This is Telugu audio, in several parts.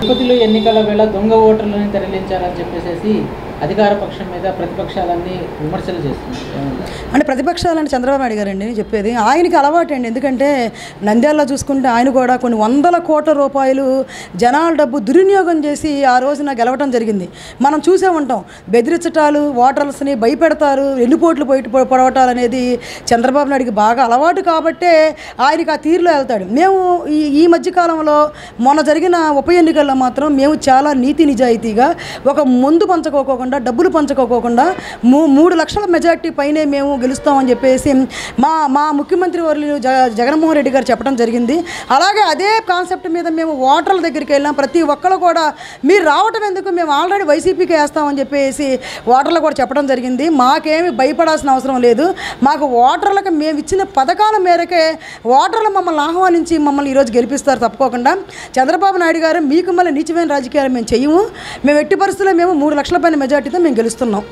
తిరుపతిలో ఎన్నికల వేళ దొంగ ఓటర్లను తరలించారని చెప్పేసి అధికార పక్షం మీద ప్రతిపక్షాలన్నీ విమర్శలు చేస్తున్నాయి ఏమంటారు? అంటే ప్రతిపక్షాలని చంద్రబాబు నాయుడు గారండి నేను చెప్పేది ఆయనకి అలవాటు అండి ఎందుకంటే నంద్యాలలో చూసుకుంటే ఆయన కూడా కొన్ని వందల కోట్ల రూపాయలు జనాల డబ్బు దుర్వినియోగం చేసి ఆ రోజున గెలవటం జరిగింది మనం చూసే ఉంటాం బెదిరించటాలు ఓటర్స్ని భయపెడతారు ఎన్నిపోట్లు పోయి పొడవటాలు అనేది చంద్రబాబు నాయుడికి బాగా అలవాటు కాబట్టే ఆయనకి ఆ తీరులో వెళ్తాడు మేము ఈ ఈ మధ్యకాలంలో మొన్న జరిగిన ఉప ఎన్నికల్లో మాత్రం మేము చాలా నీతి నిజాయితీగా ఒక ముందు పంచుకోకుండా డబ్బులు పంచుకోకుండా మూ మూడు లక్షల మెజార్టీ పైనే మేము గెలుస్తామని చెప్పేసి మా మా ముఖ్యమంత్రి వర్యులు జ జగన్మోహన్ రెడ్డి గారు చెప్పడం జరిగింది అలాగే అదే కాన్సెప్ట్ మీద మేము ఓటర్ల దగ్గరికి వెళ్ళాం ప్రతి ఒక్కరు కూడా మీరు రావటం ఎందుకు మేము ఆల్రెడీ వైసీపీకి వేస్తామని చెప్పేసి ఓటర్లు కూడా చెప్పడం జరిగింది మాకేమి భయపడాల్సిన అవసరం లేదు మాకు ఓటర్లకు మేము ఇచ్చిన పథకాల మేరకే ఓటర్లు మమ్మల్ని ఆహ్వానించి మమ్మల్ని ఈరోజు గెలిపిస్తారు తప్పుకోకుండా చంద్రబాబు నాయుడు గారు మీకు మళ్ళీ నీచమైన రాజకీయాలు మేము చెయ్యము మేము ఎట్టి పరిస్థితుల్లో మేము మూడు లక్షల పైన మెజార్టీతో మేము గెలుస్తున్నాం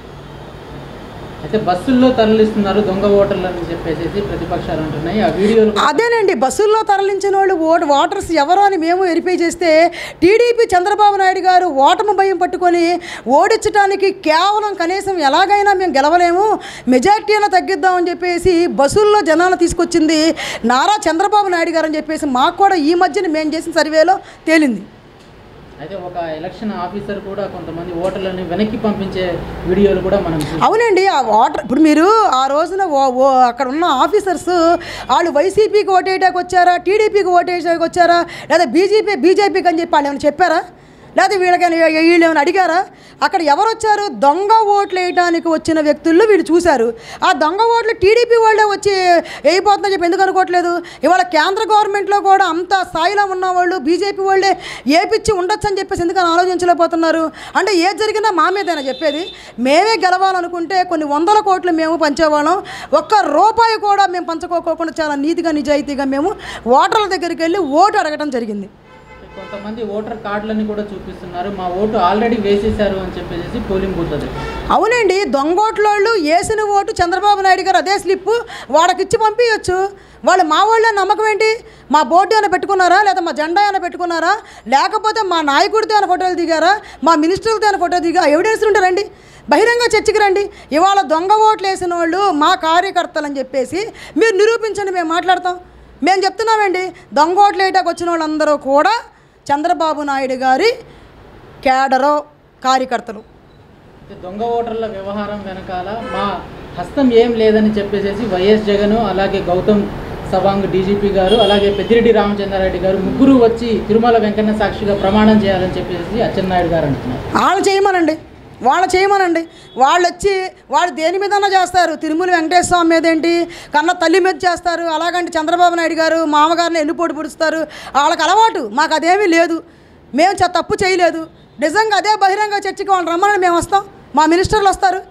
అయితే బస్సుల్లో తరలిస్తున్నారు దొంగ ఓటర్లు అని చెప్పేసి ప్రతిపక్షాలు అంటున్నాయి ఆ వీడియోలు అదేనండి బస్సుల్లో తరలించిన వాళ్ళు ఓటు ఓటర్స్ ఎవరో అని మేము వెరిఫై చేస్తే టీడీపీ చంద్రబాబు నాయుడు గారు ఓటమి భయం పట్టుకొని ఓడించడానికి కేవలం కనీసం ఎలాగైనా మేము గెలవలేము మెజార్టీ అయినా తగ్గిద్దామని చెప్పేసి బస్సుల్లో జనాలు తీసుకొచ్చింది నారా చంద్రబాబు నాయుడు గారు అని చెప్పేసి మాకు కూడా ఈ మధ్యన మేము చేసిన సర్వేలో తేలింది అయితే ఒక ఎలక్షన్ ఆఫీసర్ కూడా కొంతమంది ఓటర్లను వెనక్కి పంపించే వీడియోలు కూడా మనం చూసాం. అవునండి ఆ వాటర్ ఇప్పుడు మీరు ఆ రోజున ఓ- ఓ అక్కడ ఉన్న ఆఫీసర్స్ వాళ్ళు వైసీపీకి ఓటేయడానికి వచ్చారా టీడీపీకి ఓటేయడానికి వచ్చారా లేదా బీజేపీ బీజేపీకి అని చెప్పి వాళ్ళు ఏమైనా చెప్పారా లేదా వీళ్ళకైనా వీళ్ళు ఏమైనా అడిగారా అక్కడ ఎవరు వచ్చారు దొంగ ఓట్లు వేయడానికి వచ్చిన వ్యక్తుల్లో వీళ్ళు చూశారు ఆ దొంగ ఓట్లు టీడీపీ వాళ్ళే వచ్చి వేయిపోతుందని చెప్పి ఎందుకు అనుకోవట్లేదు ఇవాళ కేంద్ర గవర్నమెంట్లో కూడా అంత స్థాయిలో ఉన్న వాళ్ళు బీజేపీ వాళ్ళే ఏపిచ్చి ఉండొచ్చు అని చెప్పేసి ఎందుకని ఆలోచించలేకపోతున్నారు అంటే ఏది జరిగినా మా మీదైనా చెప్పేది మేమే గెలవాలనుకుంటే కొన్ని వందల కోట్లు మేము పంచేవాళ్ళం ఒక్క రూపాయి కూడా మేము పంచుకోకుండా చాలా నీతిగా నిజాయితీగా మేము ఓటర్ల దగ్గరికి వెళ్ళి ఓటు అడగడం జరిగింది కొంతమంది ఓటర్ కార్డులని కూడా చూపిస్తున్నారు మా ఓటు ఆల్రెడీ వేసేశారు అని చెప్పేసి పోలింగ్ బూత్ అది అవునండి దొంగోట్లోళ్ళు వేసిన ఓటు చంద్రబాబు నాయుడు గారు అదే స్లిప్ వాళ్ళకిచ్చి పంపించవచ్చు వాళ్ళు మా వాళ్ళ నమ్మకం ఏంటి మా బోర్డు ఏమైనా పెట్టుకున్నారా లేదా మా జెండా ఏమైనా పెట్టుకున్నారా లేకపోతే మా నాయకుడితో ఏమైనా ఫోటోలు దిగారా మా మినిస్టర్లతో ఏమైనా ఫోటో దిగా ఎవిడెన్స్ ఉంటే రండి బహిరంగ చర్చకి రండి ఇవాళ దొంగ ఓట్లు వేసిన వాళ్ళు మా కార్యకర్తలు అని చెప్పేసి మీరు నిరూపించండి మేము మాట్లాడతాం మేము చెప్తున్నామండి దొంగ ఓట్లు వేయటానికి వచ్చిన వాళ్ళందరూ కూడా చంద్రబాబు నాయుడు గారి కేడరో కార్యకర్తలు అయితే దొంగ ఓటర్ల వ్యవహారం వెనకాల మా హస్తం ఏం లేదని చెప్పేసి వైఎస్ జగన్ అలాగే గౌతమ్ సవాంగ్ డీజీపీ గారు అలాగే పెద్దిరెడ్డి రామచంద్రారెడ్డి గారు ముగ్గురు వచ్చి తిరుమల వెంకన్న సాక్షిగా ప్రమాణం చేయాలని చెప్పేసి అచ్చెన్నాయుడు గారు అంటున్నారు వాళ్ళు చేయమనండి వాళ్ళు చేయమనండి వాళ్ళు వచ్చి వాళ్ళు దేని మీదన్నా చేస్తారు తిరుమల వెంకటేశ్వర స్వామి మీద ఏంటి కన్న తల్లి మీద చేస్తారు అలాగంటే చంద్రబాబు నాయుడు గారు మామగారిని ఎన్నుపోటు పుడుస్తారు వాళ్ళకి అలవాటు మాకు అదేమీ లేదు మేము చ- తప్పు చేయలేదు నిజంగా అదే బహిరంగ చర్చకి వాళ్ళు రమ్మని మేము వస్తాం మా మినిస్టర్లు వస్తారు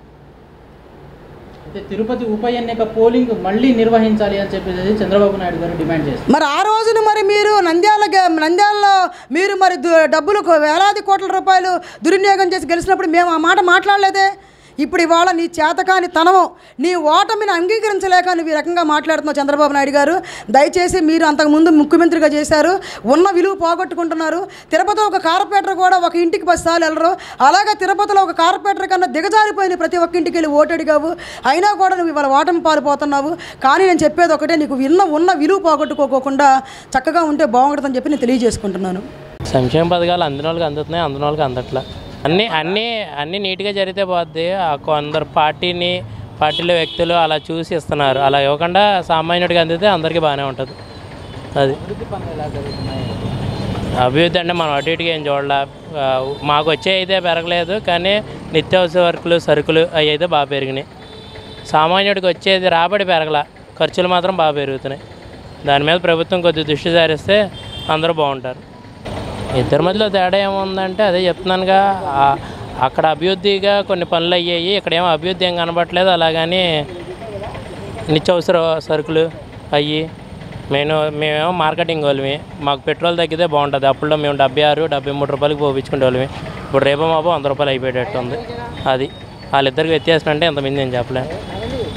అయితే తిరుపతి ఉప ఎన్నిక పోలింగ్ మళ్ళీ నిర్వహించాలి అని చెప్పేసి చంద్రబాబు నాయుడు గారు డిమాండ్ చేస్తారు మరి ఆ రోజున మరి మీరు నంద్యాల గ- నంద్యాలలో మీరు మరి దు- డబ్బులు కో- వేలాది కోట్ల రూపాయలు దుర్వినియోగం చేసి గెలిచినప్పుడు మేము ఆ మాట మాట్లాడలేదే ఇప్పుడు ఇవాళ నీ చేతకాని తనము నీ ఓటమిని అంగీకరించలేక నువ్వు ఈ రకంగా మాట్లాడుతున్నావు చంద్రబాబు నాయుడు గారు దయచేసి మీరు అంతకుముందు ముఖ్యమంత్రిగా చేశారు ఉన్న విలువ పోగొట్టుకుంటున్నారు తిరుపతిలో ఒక కార్పొరేటర్ కూడా ఒక ఇంటికి పది సార్లు వెళ్ళరు అలాగే తిరుపతిలో ఒక కార్పొరేటర్ కన్నా దిగజారిపోయిన ప్రతి ఒక్క ఇంటికి వెళ్ళి ఓటు అడిగావు అయినా కూడా నువ్వు ఇవాళ ఓటమి పారిపోతున్నావు కానీ నేను చెప్పేది ఒకటే నీకు విన్న ఉన్న విలువ పోగొట్టుకోకుండా చక్కగా ఉంటే బాగుంటుందని చెప్పి నేను తెలియజేసుకుంటున్నాను సంక్షేమ పథకాలు అందిన వాళ్ళకి అందుతున్నాయి అందిన వాళ్ళకి అందట్లా అన్నీ అన్నీ అన్నీ నీట్గా జరిగితే పోద్ది ఆ కొందరు పార్టీని పార్టీలో వ్యక్తులు అలా చూసి ఇస్తున్నారు అలా ఇవ్వకుండా సామాన్యుడికి అందితే అందరికీ బాగానే ఉంటుంది అది అభివృద్ధి పనులు ఎలా జరుగుతున్నాయి అభివృద్ధి అంటే మనం అటు ఇటుగా ఏం చూడాల ఆ, మాకు వచ్చే అయితే పెరగలేదు కానీ నిత్యావసర సరుకులు సరుకులు అవి అయితే బాగా పెరిగినాయి సామాన్యుడికి వచ్చేది రాబడి పెరగల ఖర్చులు మాత్రం బాగా పెరుగుతున్నాయి దాని మీద ప్రభుత్వం కొద్ది దృష్టి సారిస్తే అందరూ బాగుంటారు ఇద్దరి మధ్యలో తేడా ఏముందంటే అదే చెప్తున్నానుగా ఆ- అక్కడ అభివృద్ధిగా కొన్ని పనులు అయ్యాయి ఇక్కడ ఏమో అభివృద్ధి ఏం కనబడట్లేదు అలాగని నిత్యావసర సరుకులు అయ్యి మేము మేమేమో మార్కెటింగ్ వాళ్ళమి మాకు పెట్రోల్ తగ్గితే బాగుంటుంది అప్పుడు మేము డెబ్బై ఆరు డెబ్బై మూడు రూపాయలకి పోపించుకునే వాళ్ళమి ఇప్పుడు రేపో మాపో వంద రూపాయలు అయిపోయేటట్టు ఉంది అది వాళ్ళిద్దరికి వ్యత్యాసం అంటే ఎంతమంది నేను చెప్పలేను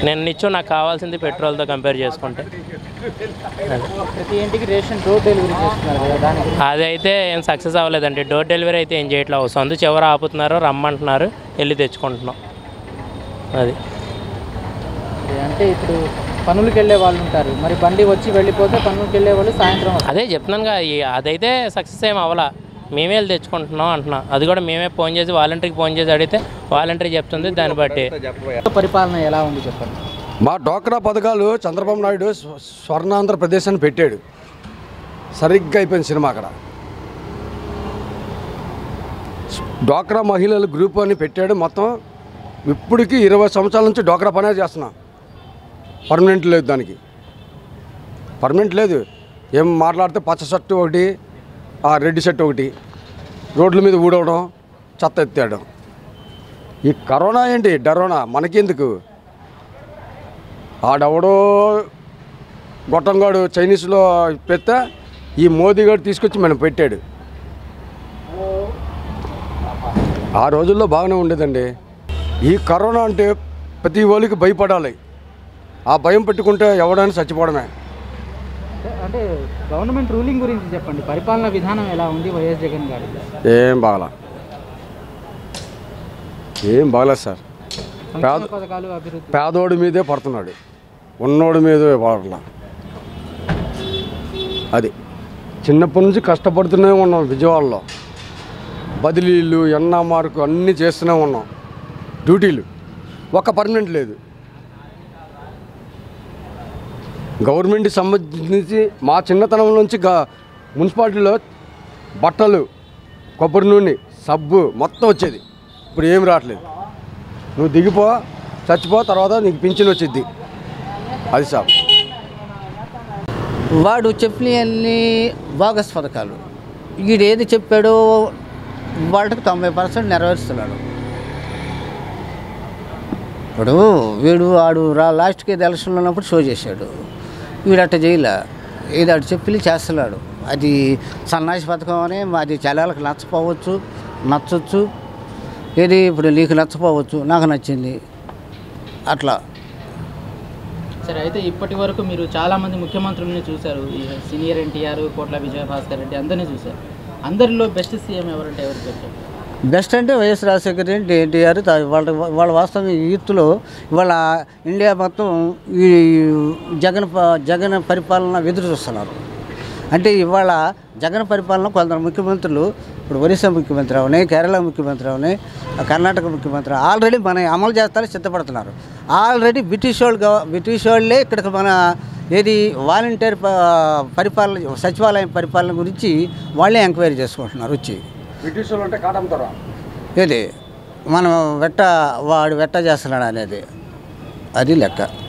నేను నిత్యం నాకు కావాల్సింది పెట్రోల్తో కంపేర్ చేసుకుంటే అది. ప్రతి ఇంటికి రేషన్ డోర్ డెలివరీ చేస్తున్నారు కదా దానికి అది అయితే ఏం సక్సెస్ అవ్వలేదండి డోర్ డెలివరీ అయితే ఏం చేయట్లేదు సొంత చివర ఆపుతున్నారు రమ్మంటున్నారు వెళ్ళి తెచ్చుకుంటున్నాం అది అంటే ఇప్పుడు పనులకు వెళ్ళే వాళ్ళు ఉంటారు మరి బండి వచ్చి వెళ్ళిపోతే పనులకు వెళ్ళే వాళ్ళు సాయంత్రం వస్తారు. అదే చెప్తున్నాను కదా ఈ- అదైతే సక్సెస్ ఏం అవ్వాల మేమే వెళ్ళి తెచ్చుకుంటున్నాం అంటున్నా అది కూడా మేమే ఫోన్ చేసి వాలంటీర్కి ఫోన్ చేసి అడిగితే వాలంటీర్ చెప్తుంది దాన్ని బట్టి పరిపాలన ఎలా ఉంది చెప్పండి మా డోక్రా పథకాలు చంద్రబాబు నాయుడు స్వ- స్వర్ణాంధ్రప్రదేశ్ అని పెట్టాడు సరిగ్గా అయిపోయింది సినిమా అక్కడ డోక్రా మహిళల గ్రూప్ అని పెట్టాడు మొత్తం ఇప్పటికి ఇరవై సంవత్సరాల నుంచి డోక్రా పనే చేస్తున్నా పర్మనెంట్ లేదు దానికి పర్మనెంట్ లేదు ఏం మాట్లాడితే పచ్చ షర్టు ఒకటి ఆ రెడ్ షర్ట్ ఒకటి రోడ్ల మీద ఊడవడం చెత్త ఎత్తేయడం ఈ కరోనా ఏంటి డరోనా మనకెందుకు ఆడెవడో గొట్టంగాడు చైనీస్లో పెడితే ఈ మోదీ గారు తీసుకొచ్చి మనం పెట్టాడు ఆ రోజుల్లో బాగానే ఉండేదండి ఈ కరోనా అంటే ప్రతి వాళ్ళకి భయపడాలి ఆ భయం పెట్టుకుంటే ఎవడైనా చచ్చిపోవడమే అంటే గవర్నమెంట్ రూలింగ్ గురించి చెప్పండి పరిపాలన విధానం ఎలా ఉంది వైఎస్ జగన్ గారి ఏం బాగలా ఏం బాగలేదు సార్ సంక్షేమ పథకాలు అభివృద్ధి పేదోడి మీదే పడుతున్నాడు ఉన్నోడి మీదే పడట్లా అది చిన్నప్పటి నుంచి కష్టపడుతూనే ఉన్నాం విజయవాడలో బదిలీలు ఎన్నా మార్కు అన్నీ చేస్తూనే ఉన్నాం డ్యూటీలు ఒక పర్మనెంట్ లేదు గవర్నమెంట్కి సంబంధించి మా చిన్నతనం నుంచి గా మున్సిపాలిటీలో బట్టలు కొబ్బరి నూనె సబ్బు మొత్తం వచ్చేది ఇప్పుడు ఏం రావట్లేదు నువ్వు దిగిపో చచ్చిపో తర్వాత నీకు పింఛన్ వచ్చిద్ది అది సార్ వాడు చెప్పినవన్నీ బోగస్ పథకాలు వీడు ఏది చెప్పాడో వాళ్ళకి తొంభై పర్సెంట్ నెరవేరుస్తున్నాడు ఇప్పుడు వీడు వాడు రా లాస్ట్కి ఏది ఎలక్షన్లో ఉన్నప్పుడు షో చేశాడు వీడు అట్ట చేయలే ఏది అటు చెప్పి చేస్తున్నాడు అది సన్నాసి పథకం అని అది జనాలకు నచ్చపోవచ్చు నచ్చొచ్చు ఏది ఇప్పుడు నీకు నచ్చపోవచ్చు నాకు నచ్చింది అట్లా సరే అయితే ఇప్పటి వరకు మీరు చాలా మంది ముఖ్యమంత్రుల్ని చూశారు ఈ సీనియర్ ఎన్టీఆర్ కోట్ల విజయభాస్కర్ రెడ్డి అందరినీ చూశారు అందరిలో బెస్ట్ సీఎం ఎవరంటే ఎవరు చెప్తారు బెస్ట్ అంటే వైఎస్ రాజశేఖర రెడ్డి ఎన్టీఆర్ తా- వాళ్ళ వాళ్ళ వాస్తవం యూత్లో ఇవాళ ఇండియా మొత్తం ఈ జగన్ ప- జగన్ పరిపాలన ఎదురు చూస్తున్నారు అంటే ఇవాళ జగన్ పరిపాలన కొందరు ముఖ్యమంత్రులు ఇప్పుడు ఒరిస్సా ముఖ్యమంత్రి అవని కేరళ ముఖ్యమంత్రి అవని కర్ణాటక ముఖ్యమంత్రి ఆల్రెడీ మన అమలు చేస్తారని సిద్ధపడుతున్నారు ఆల్రెడీ బ్రిటిష్ వాళ్ళు గవ- బ్రిటిష్ వాళ్ళే ఇక్కడికి మన ఏది వాలంటీర్ ప- పరిపాలన సచివాలయం పరిపాలన గురించి వాళ్ళే ఎంక్వైరీ చేసుకుంటున్నారు వచ్చి బ్రిటిష్ వాళ్ళు అంటే కాటంతారా ఏది మనం వెట్ట వాడు వెట్ట చేస్తున్నాడు అనేది అది లెక్క